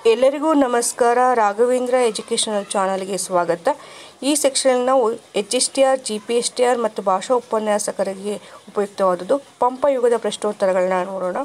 ಎಲ್ಲರಿಗೂ ನಮಸ್ಕಾರ ರಾಘವೇಂದ್ರ ಎಜುಕೇಷನಲ್ ಚಾನಲ್ಗೆ ಸ್ವಾಗತ ಈ ಸೆಕ್ಷನ್ ನಾವು H S T R G P S T R ಮತ್ತು ಭಾಷಾ ಉಪನ್ಯಾಸಕರಿಗೆ ಉಪಯುಕ್ತವಾದದ್ದು ಪಂಪ ಯುಗದ ಪ್ರಶ್ನೋತ್ತರಗಳನ್ನ ನೋಡೋಣ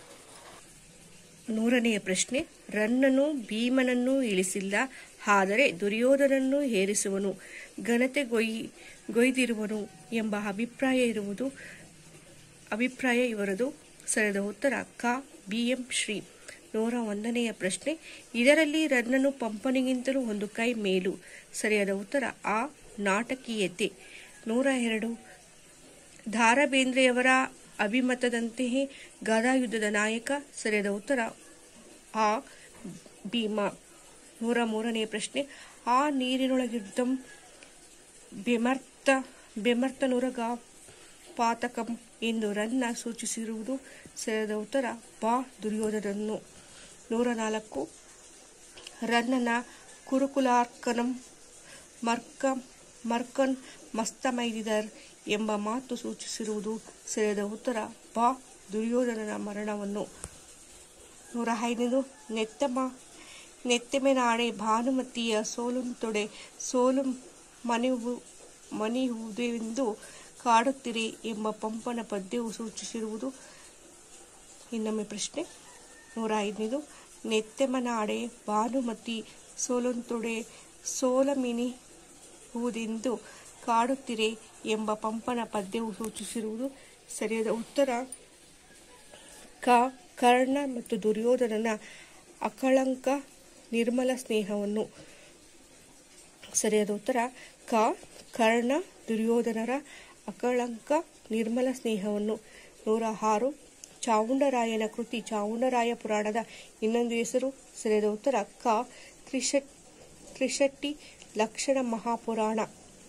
ನೂರನೆಯ ಪ್ರಶ್ನೆ ರನ್ನನು ಭೀಮನನ್ನು ಇಳಿಸಿಲ್ಲ ಆದರೆ ದುರ್ಯೋಧನನ್ನು ಹೇರಿಸುವನು ಘನತೆ ಗೊಯ್ ಗೊಯ್ದಿರುವನು ಎಂಬ ಅಭಿಪ್ರಾಯ ಇರುವುದು ಅಭಿಪ್ರಾಯ ಇವರದು ಸರಿಯಾದ ಉತ್ತರ ಕ ಬಿ ಎಂ ಶ್ರೀ ನೂರ ಒಂದನೆಯ ಪ್ರಶ್ನೆ ಇದರಲ್ಲಿ ರನ್ನನು ಪಂಪನಿಗಿಂತಲೂ ಒಂದು ಕೈ ಮೇಲು ಸರಿಯಾದ ಉತ್ತರ ಆ ನಾಟಕೀಯತೆ ನೂರ ಎರಡು ಧಾರಬೇಂದ್ರೆಯವರ ಅಭಿಮತದಂತೆಯೇ ಗದಾಯುದ್ಧದ ನಾಯಕ ಸರಿಯಾದ ಉತ್ತರ ಆ ಭೀಮ ನೂರ ಮೂರನೆಯ ಪ್ರಶ್ನೆ ಆ ನೀರಿನೊಳಗಿದ್ದಂ ಬೆಮರ್ತ ಬೆಮರ್ತನುರಗ ಪಾತಕಂ ಎಂದು ರನ್ನ ಸೂಚಿಸಿರುವುದು ಸರಿಯಾದ ಉತ್ತರ ಬಾ ದುರ್ಯೋಧನನ್ನು ನೂರ ನಾಲ್ಕು ರನ್ನನ ಕುರುಕುಲಾರ್ಕನಂ ಮರ್ಕ ಮರ್ಕನ್ ಮಸ್ತಮೈದಿದರ್ ಎಂಬ ಮಾತು ಸೂಚಿಸಿರುವುದು ಸರಿಯಾದ ಉತ್ತರ ಬಾ ದುರ್ಯೋಧನನ ಮರಣವನ್ನು ನೂರ ಐದನೇದು ನೆತ್ತಮ ನೆತ್ತೆಮೆನಾಡೆ ಭಾನುಮತಿಯ ಸೋಲುಂತೊಡೆ ಸೋಲು ಮನಿವು ಮನಿಹುದೆಂದು ಕಾಡುತ್ತಿರಿ ಎಂಬ ಪಂಪನ ಪದ್ಯವು ಸೂಚಿಸಿರುವುದು ಇನ್ನೊಮ್ಮೆ ಪ್ರಶ್ನೆ ನೂರ ಐದನೇದು ನೆತ್ತೆಮನಾಡೆ ಭಾನುಮತಿ ಸೋಲುಂತೊಡೆ ಸೋಲಮಿನಿ ಹೂದೆಂದು ಕಾಡುತ್ತಿರೆ ಎಂಬ ಪಂಪನ ಪದ್ಯವು ಸೂಚಿಸಿರುವುದು ಸರಿಯಾದ ಉತ್ತರ ಕ ಕರ್ಣ ಮತ್ತು ದುರ್ಯೋಧನನ ಅಕಳಂಕ ನಿರ್ಮಲ ಸ್ನೇಹವನ್ನು ಸರಿಯಾದ ಉತ್ತರ ಕ ಕರ್ಣ ದುರ್ಯೋಧನರ ಅಕಳಂಕ ನಿರ್ಮಲ ಸ್ನೇಹವನ್ನು ನೂರ ಆರು ಚಾವುಂಡರಾಯನ ಕೃತಿ ಚಾವುಂಡರಾಯ ಪುರಾಣದ ಇನ್ನೊಂದು ಹೆಸರು ಸರಿಯಾದ ಉತ್ತರ ಕ ತ್ರಿಶಟ್ ತ್ರಿಶಟ್ಟಿ ಲಕ್ಷಣ ಮಹಾಪುರಾಣ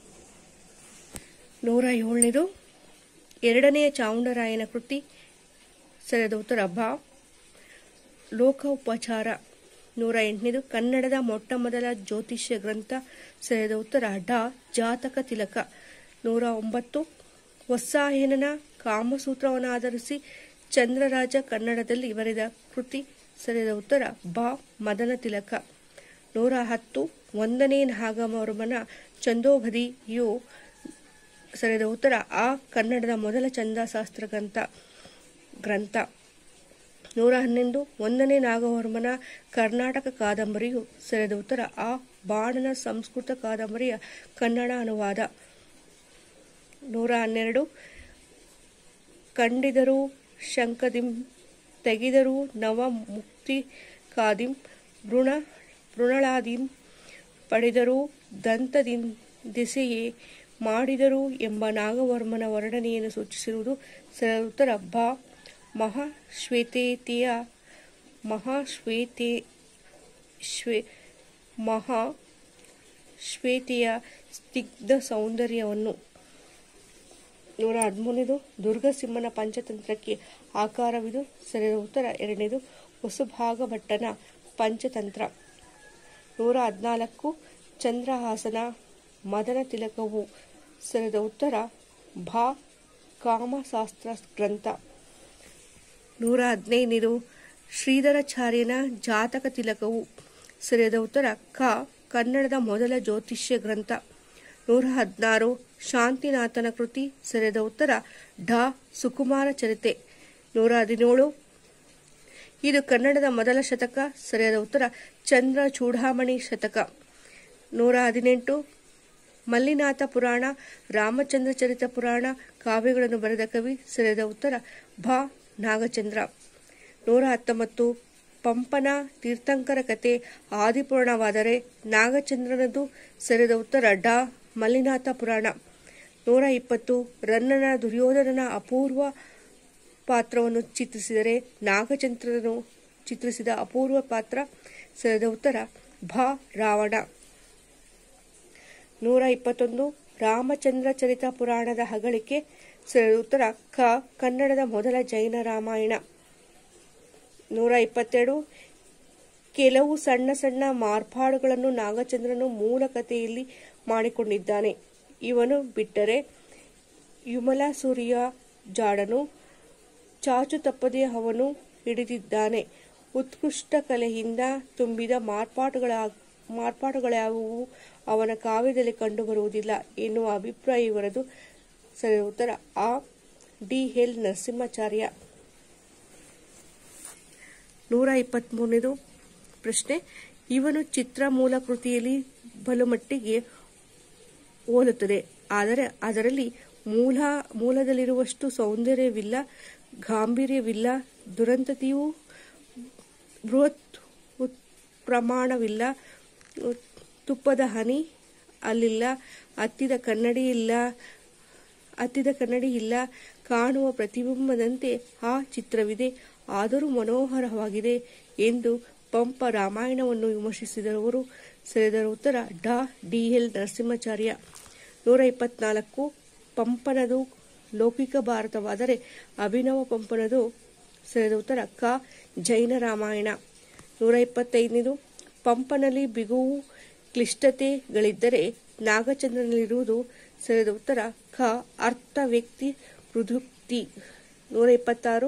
ನೂರ ಏಳನೇದು ಎರಡನೆಯ ಚಾವುಂಡರಾಯನ ಕೃತಿ ಸರಿಯಾದ ಉತ್ತರ ಭ ಲೋಕ ಉಪಚಾರ ನೂರ ಎಂಟನೇದು ಕನ್ನಡದ ಮೊಟ್ಟ ಮೊದಲ ಜ್ಯೋತಿಷ್ಯ ಗ್ರಂಥ ಸರಿಯಾದ ಉತ್ತರ ಡ ಜಾತಕ ತಿಲಕ ನೂರ ಒಂಬತ್ತು ಹೊಸ್ಸಾಯನನ ಕಾಮಸೂತ್ರವನ್ನು ಆಧರಿಸಿ ಚಂದ್ರರಾಜ ಕನ್ನಡದಲ್ಲಿ ಬರೆದ ಕೃತಿ ಸರಿಯಾದ ಉತ್ತರ ಬ ಮದನ ತಿಲಕ ನೂರ ಹತ್ತು ಒಂದನೇ ನಾಗಮವರ್ಮನ ಚಂದೋಬದಿಯು ಸರಿಯಾದ ಉತ್ತರ ಆ ಕನ್ನಡದ ಮೊದಲ ಛಂದಶಾಸ್ತ್ರ ಗ್ರಂಥ ಗ್ರಂಥ ನೂರ ಹನ್ನೊಂದು ಒಂದನೇ ನಾಗವರ್ಮನ ಕರ್ನಾಟಕ ಕಾದಂಬರಿಯು ಸರಿಯಾದ ಉತ್ತರ ಆ ಬಾಣನ ಸಂಸ್ಕೃತ ಕಾದಂಬರಿಯ ಕನ್ನಡ ಅನುವಾದ ನೂರ ಹನ್ನೆರಡು ಕಂಡಿದರು ಶಂಕದಿಂ ತೆಗೆದರು ನವ ಮುಕ್ತಿ ಕಾದಿಂ ಭೃಣ ಭೃಣಳಾದಿಂ ಪಡೆದರು ದಂತದಿಂ ದಿಸೆಯೇ ಮಾಡಿದರು ಎಂಬ ನಾಗವರ್ಮನ ವರ್ಣನೆಯನ್ನು ಸೂಚಿಸಿರುವುದು ಸರಿಯಾದ ಉತ್ತರ ಬ ಮಹಾಶ್ವೇತೆಯ ಮಹಾಶ್ವೇತೆ ಶ್ವೇ ಮಹಾ ಶ್ವೇತೆಯ ಸ್ನಿಗ್ಧ ಸೌಂದರ್ಯವನ್ನು ನೂರ ಹದಿಮೂರನೇದು ದುರ್ಗಸಿಂಹನ ಪಂಚತಂತ್ರಕ್ಕೆ ಆಕಾರವಿದು ಸರಿಯಾದ ಉತ್ತರ ಎರಡನೇದು ಹೊಸಭಾಗ ಭಟ್ಟನ ಪಂಚತಂತ್ರ ನೂರ ಹದಿನಾಲ್ಕು ಚಂದ್ರಹಾಸನ ಮದನ ತಿಲಕವು ಸರಿಯಾದ ಉತ್ತರ ಭಾ ಕಾಮಶಾಸ್ತ್ರ ಗ್ರಂಥ ನೂರ ಹದಿನೈದನೇದು ಶ್ರೀಧರಾಚಾರ್ಯನ ಜಾತಕ ತಿಲಕವು ಸರಿಯಾದ ಉತ್ತರ ಕ ಕನ್ನಡದ ಮೊದಲ ಜ್ಯೋತಿಷ್ಯ ಗ್ರಂಥ ನೂರ ಹದಿನಾರು ಶಾಂತಿನಾಥನ ಕೃತಿ ಸರಿಯಾದ ಉತ್ತರ ಢ ಸುಕುಮಾರ ಚರಿತೆ ನೂರ ಹದಿನೇಳು ಇದು ಕನ್ನಡದ ಮೊದಲ ಶತಕ ಸರಿಯಾದ ಉತ್ತರ ಚಂದ್ರ ಚೂಡಾಮಣಿ ಶತಕ ನೂರ ಹದಿನೆಂಟು ಮಲ್ಲಿನಾಥ ಪುರಾಣ ರಾಮಚಂದ್ರ ಚರಿತ ಪುರಾಣ ಕಾವ್ಯಗಳನ್ನು ಬರೆದ ಕವಿ ಸರಿಯಾದ ಉತ್ತರ ಭ ನಾಗಚಂದ್ರ ನೂರ ಹತ್ತೊಂಬತ್ತು ಪಂಪನ ತೀರ್ಥಂಕರ ಕತೆ ಆದಿಪೂರ್ಣವಾದರೆ ನಾಗಚಂದ್ರನದು ಸರಿಯಾದ ಉತ್ತರ ಡ ಮಲ್ಲಿನಾಥ ಪುರಾಣ ನೂರ ಇಪ್ಪತ್ತು ರನ್ನನ ದುರ್ಯೋಧನನ ಅಪೂರ್ವ ಪಾತ್ರವನ್ನು ಚಿತ್ರಿಸಿದರೆ ನಾಗಚಂದ್ರನು ಚಿತ್ರಿಸಿದ ಅಪೂರ್ವ ಪಾತ್ರ ಸರಿಯಾದ ಉತ್ತರ ಭ ರಾವಣ ನೂರ ಇಪ್ಪತ್ತೊಂದು ರಾಮಚಂದ್ರ ಚರಿತ ಪುರಾಣದ ಹಗಳಿಕೆ ಸರಿಯಾದ ಉತ್ತರ ಕ ಕನ್ನಡದ ಮೊದಲ ಜೈನ ರಾಮಾಯಣ ನೂರ ಇಪ್ಪತ್ತೆರಡು ಕೆಲವು ಸಣ್ಣ ಸಣ್ಣ ಮಾರ್ಪಾಡುಗಳನ್ನು ನಾಗಚಂದ್ರನು ಮೂಲ ಕಥೆಯಲ್ಲಿ ಮಾಡಿಕೊಂಡಿದ್ದಾನೆ ಇವನು ಬಿಟ್ಟರೆ ವಿಮಲ ಸೂರ್ಯ ಜಾಡನು ಚಾಚು ತಪ್ಪದೆ ಅವನು ಹಿಡಿದಿದ್ದಾನೆ ಉತ್ಕೃಷ್ಟ ಕಲೆಯಿಂದ ತುಂಬಿದ ಮಾರ್ಪಾಟುಗಳ ಮಾರ್ಪಾಟುಗಳ್ಯಾವುವು ಅವನ ಕಾವ್ಯದಲ್ಲಿ ಕಂಡುಬರುವುದಿಲ್ಲ ಎನ್ನುವ ಅಭಿಪ್ರಾಯ ಇವರದು ಸರಿಯಾದ ಉತ್ತರ ಆ ಡಿ ಎಲ್ ನರಸಿಂಹಾಚಾರ್ಯ ನೂರ ಇಪ್ಪತ್ತ್ಮೂರನೇದು ಪ್ರಶ್ನೆ ಇವನು ಚಿತ್ರ ಮೂಲ ಕೃತಿಯಲ್ಲಿ ಬಲುಮಟ್ಟಿಗೆ ಹೋಲುತ್ತದೆ ಆದರೆ ಅದರಲ್ಲಿ ಮೂಲ ಮೂಲದಲ್ಲಿರುವಷ್ಟು ಸೌಂದರ್ಯವಿಲ್ಲ ಗಾಂಭೀರ್ಯವಿಲ್ಲ ದುರಂತತೆಯೂ ಬೃಹತ್ ಉತ್ ಪ್ರಮಾಣವಿಲ್ಲ ಉತ್- ತುಪ್ಪದ ಹನಿ ಅಲ್ಲಿಲ್ಲ ಹತ್ತಿದ ಕನ್ನಡಿ ಇಲ್ಲ ಹತ್ತಿದ ಕನ್ನಡಿ ಇಲ್ಲ ಕಾಣುವ ಪ್ರತಿಬಿಂಬದಂತೆ ಆ ಚಿತ್ರವಿದೆ ಆದರೂ ಮನೋಹರವಾಗಿದೆ ಎಂದು ಪಂಪ ರಾಮಾಯಣವನ್ನು ವಿಮರ್ಶಿಸಿದವರು ಸರಿಯಾದ ಉತ್ತರ ಡಾ ಡಿ ಎಲ್ ನರಸಿಂಹಾಚಾರ್ಯ ನೂರ ಇಪ್ಪತ್ನಾಲ್ಕು ಪಂಪನದು ಲೌಕಿಕ ಭಾರತವಾದರೆ ಅಭಿನವ ಪಂಪನದು ಸರಿಯಾದ ಉತ್ತರ ಕ ಜೈನ ರಾಮಾಯಣ ನೂರ ಇಪ್ಪತ್ತೈದನೇದು ಪಂಪನಲ್ಲಿ ಬಿಗುವು ಕ್ಲಿಷ್ಟತೆಗಳಿದ್ದರೆ ನಾಗಚಂದ್ರನಲ್ಲಿರುವುದು ಸರಿಯಾದ ಉತ್ತರ ಕ ಅರ್ಥ ವ್ಯಕ್ತಿ ಮೃದುಕ್ತಿ ನೂರ ಇಪ್ಪತ್ತಾರು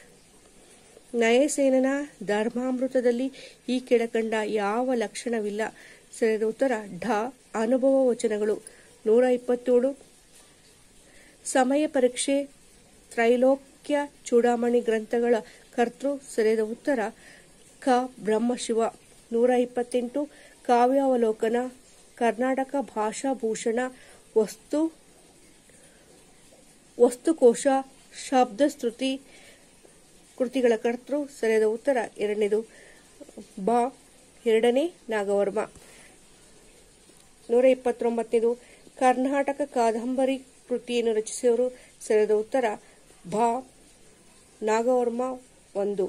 ನಯಸೇನನ ಧರ್ಮಾಮೃತದಲ್ಲಿ ಈ ಕೆಳಕಂಡ ಯಾವ ಲಕ್ಷಣವಿಲ್ಲ ಸರಿಯಾದ ಉತ್ತರ ಢ ಅನುಭವ ವಚನಗಳು ನೂರ ಇಪ್ಪತ್ತೇಳು ಸಮಯ ಪರೀಕ್ಷೆ ತ್ರೈಲೋಕ್ಯ ಚೂಡಾಮಣಿ ಗ್ರಂಥಗಳ ಕರ್ತೃ ಸರಿಯಾದ ಉತ್ತರ ಕ ಬ್ರಹ್ಮಶಿವ ನೂರ ಇಪ್ಪತ್ತೆಂಟು ಕಾವ್ಯಾವಲೋಕನ ಕರ್ನಾಟಕ ಭಾಷಾಭೂಷಣ ವಸ್ತು ವಸ್ತುಕೋಶ ಶಬ್ದಸ್ತುತಿ ಕೃತಿಗಳ ಕರ್ತೃ ಸರಿಯಾದ ಉತ್ತರ ಎರಡನೇದು ಬ ಎರಡನೇ ನಾಗವರ್ಮ ನೂರ ಇಪ್ಪತ್ತೊಂಬತ್ತನೇದು ಕರ್ನಾಟಕ ಕಾದಂಬರಿ ಕೃತಿಯನ್ನು ರಚಿಸಿದವರು ಸರಿಯಾದ ಉತ್ತರ ಭ ನಾಗವರ್ಮ ಒಂದು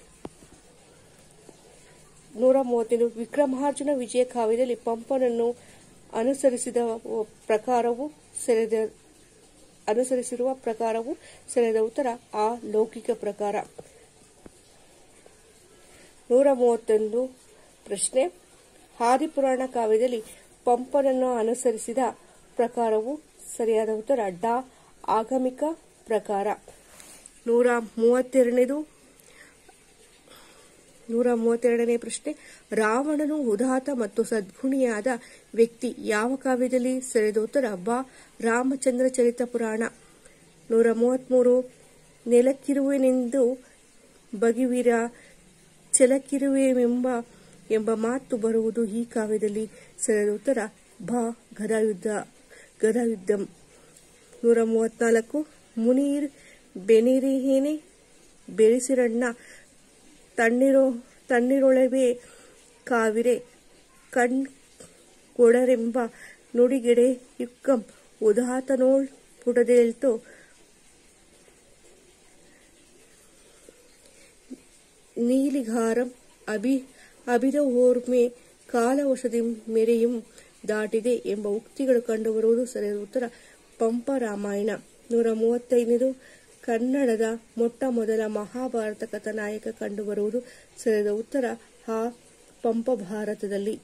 ನೂರ ಮೂವತ್ತೈದು ವಿಕ್ರಮಾರ್ಜುನ ವಿಜಯ ಕಾವ್ಯದಲ್ಲಿ ಪಂಪನನ್ನು ಅನುಸರಿಸಿದ ಪ್ರಕಾರವು ಸರಿಯಾದ ಅನುಸರಿಸಿರುವ ಪ್ರಕಾರವು ಸರಿಯಾದ ಉತ್ತರ ಆ ಲೌಕಿಕ ಪ್ರಕಾರ ನೂರ ಮೂವತ್ತೊಂದು ಪ್ರಶ್ನೆ ಆದಿಪುರಾಣ ಕಾವ್ಯದಲ್ಲಿ ಪಂಪನನ್ನು ಅನುಸರಿಸಿದ ಪ್ರಕಾರವು ಸರಿಯಾದ ಉತ್ತರ ಡಾ ಆಗಮಿಕ ಪ್ರಕಾರ ನೂರ ಮೂವತ್ತೆರಡನೇದು ನೂರ ಮೂವತ್ತೆರಡನೇ ಪ್ರಶ್ನೆ ರಾವಣನು ಉದಾತ್ತ ಮತ್ತು ಸದ್ಗುಣಿಯಾದ ವ್ಯಕ್ತಿ ಯಾವ ಕಾವ್ಯದಲ್ಲಿ ಸರಿಯಾದ ಉತ್ತರ ಬ ರಾಮಚಂದ್ರ ಚರಿತ ಪುರಾಣ ನೂರ ಮೂವತ್ತ್ಮೂರು ನೆಲಕ್ಕಿರುವೆನೆಂದು ಬಗಿವೀರ ಛಲಕ್ಕಿರುವೆವೆಂಬ ಎಂಬ ಮಾತು ಬರುವುದು ಈ ಕಾವ್ಯದಲ್ಲಿ ಸರಿಯಾದ ಉತ್ತರ ಭ ಗದಾಯುದ್ಧ ಗದಾಯುದ್ಧಂ ನೂರ ಮೂವತ್ನಾಲ್ಕು ಮುನೀರ್ ಬೆನಿರಿಹೇನೆ ಬೆರೆಸಿರಣ್ಣ ತಣ್ಣೀರೋ ತಣ್ಣೀರೊಳವೇ ಕಾವಿರೆ ಕಣ್ ಕೊಡರೆಂಬ ನುಡಿಗೆಡೆ ಯುಕ್ಕಂ ಉದಾತನೋಳ್ ಪುಟದೇಳ್ತು ನೀಲಿಘಾರಂ ಅಭಿ ಅಭಿದ ಓರ್ಮೆ ಕಾಲವಶದಿ ಮೆರೆಯುಂ ದಾಟಿದೆ ಎಂಬ ಉಕ್ತಿಗಳು ಕಂಡುಬರುವುದು ಸರಿಯಾದ ಉತ್ತರ ಪಂಪ ರಾಮಾಯಣ ನೂರ ಮೂವತ್ತೈದನೇದು ಕನ್ನಡದ ಮೊಟ್ಟ ಮೊದಲ ಮಹಾಭಾರತ ಕಥಾನಾಯಕ ಕಂಡುಬರುವುದು ಸರಿಯಾದ ಉತ್ತರ ಆ ಪಂಪ ಭಾರತದಲ್ಲಿ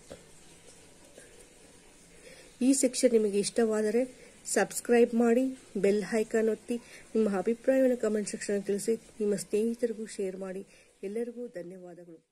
ಈ ಸೆಕ್ಷನ್ ನಿಮಗೆ ಇಷ್ಟವಾದರೆ ಸಬ್ಸ್ಕ್ರೈಬ್ ಮಾಡಿ ಬೆಲ್ ಐಕಾನ್ ಒತ್ತಿ ನಿಮ್ಮ ಅಭಿಪ್ರಾಯವನ್ನು ಕಮೆಂಟ್ ಸೆಕ್ಷನ್ ತಿಳಿಸಿ ನಿಮ್ಮ ಸ್ನೇಹಿತರಿಗೂ ಶೇರ್ ಮಾಡಿ ಎಲ್ಲರಿಗೂ ಧನ್ಯವಾದಗಳು